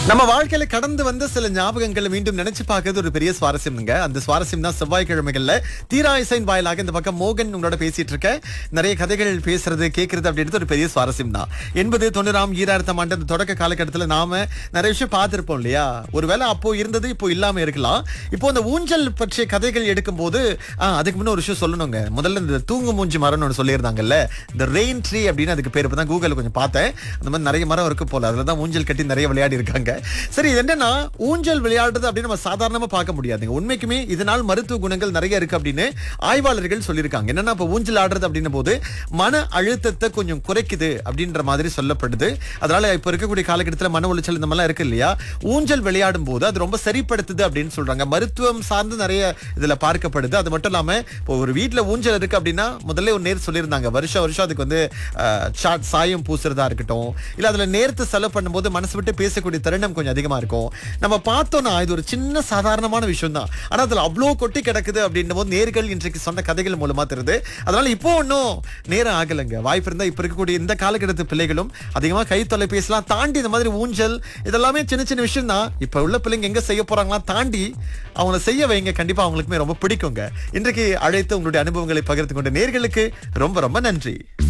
நம்ம வாழ்க்கையில கடந்து வந்த சில ஞாபகங்களை மீண்டும் நினைச்சு பார்க்கறது ஒரு பெரிய சுவாரஸ்யம்ங்க அந்த சுவாரஸ்யம் தான் செவ்வாய்க்கிழமைகள்ல தீரா இசைன் வாயிலாக இந்த பக்கம் மோகன் உங்களோட பேசிட்டு இருக்க நிறைய கதைகள் பேசுறது கேட்கறது அப்படின்றது ஒரு பெரிய சுவாரஸ்யம் தான் எண்பது தொண்ணூறாம் ஈராயிரத்தாம் ஆண்டு அந்த தொடக்க காலகட்டத்தில் நாம நிறைய விஷயம் பார்த்திருப்போம் இல்லையா ஒருவேளை அப்போ இருந்தது இப்போ இல்லாம இருக்கலாம் இப்போ அந்த ஊஞ்சல் பற்றிய கதைகள் எடுக்கும்போது ஆ, அதுக்கு முன்ன ஒரு விஷயம் சொல்லணுங்க முதல்ல இந்த தூங்கு மூஞ்சி மரம்னு ஒன்று சொல்லியிருந்தாங்கல்ல இந்த ரெயின் ட்ரீ அப்படின்னு அதுக்கு பேர் இப்போ தான் கூகுளில் கொஞ்சம் பார்த்தேன் அந்த மாதிரி நிறைய மரம் இருக்கு போல அதில் தான் ஊஞ்சல் கட்டி நிறைய விளையாடி இருக்காங்க சரி இது என்னன்னா ஊஞ்சல் விளையாடுறது அப்படின்னு நம்ம சாதாரணமா பார்க்க முடியாதுங்க உண்மைக்குமே இதனால் மருத்துவ குணங்கள் நிறைய இருக்கு அப்படின்னு ஆய்வாளர்கள் சொல்லியிருக்காங்க என்னன்னா இப்போ ஊஞ்சல் ஆடுறது அப்படின்னும் போது மன அழுத்தத்தை கொஞ்சம் குறைக்குது அப்படின்ற மாதிரி சொல்லப்படுது அதனால இப்போ இருக்கக்கூடிய காலகட்டத்தில் மன உளைச்சல் இந்த மாதிரிலாம் இருக்கு இல்லையா ஊஞ்சல் விளையாடும் போது அது ரொம்ப சரிப்படுத்துது அப்படின்னு சொல்றாங்க மருத்துவம் சார்ந்து நிறைய இதுல பார்க்கப்படுது அது மட்டும் இல்லாம இப்போ ஒரு வீட்ல ஊஞ்சல் இருக்கு அப்படின்னா முதல்ல ஒரு நேர் சொல்லியிருந்தாங்க வருஷம் வருஷம் அதுக்கு வந்து அஹ், சா- சாயம் பூசுறதா இருக்கட்டும் இல்ல அதுல நேரத்தை செலவு பண்ணும்போது மனசு விட்டு பேசக்கூடிய தருணம் கொஞ்சம் அதிகமா இருக்கும் நம்ம பார்த்தோம்னா இது ஒரு சின்ன சாதாரணமான விஷயம் தான் ஆனா அதுல அவ்வளோ கொட்டி கிடக்குது அப்படின்னும் போது நேர்கள் இன்றைக்கு சொன்ன கதைகள் மூலமா தெரியுது அதனால இப்போ ஒன்றும் நேரம் ஆகலைங்க வாய்ப்பு இருந்தா இப்ப இருக்கக்கூடிய இந்த காலகட்டத்து பிள்ளைகளும் அதிகமா கை தொலைபேசிலாம் தாண்டி இந்த மாதிரி ஊஞ்சல் இதெல்லாமே சின்ன சின்ன விஷயம் தான் இப்ப உள்ள பிள்ளைங்க எங்க செய்ய போறாங்களா தாண்டி அவங்கள செய்ய வைங்க கண்டிப்பா அவங்களுக்குமே ரொம்ப பிடிக்குங்க இன்றைக்கு அழைத்து உங்களுடைய அனுபவங்களை பகிர்ந்து கொண்ட நேர்களுக்கு ரொம்ப ரொம்ப நன்றி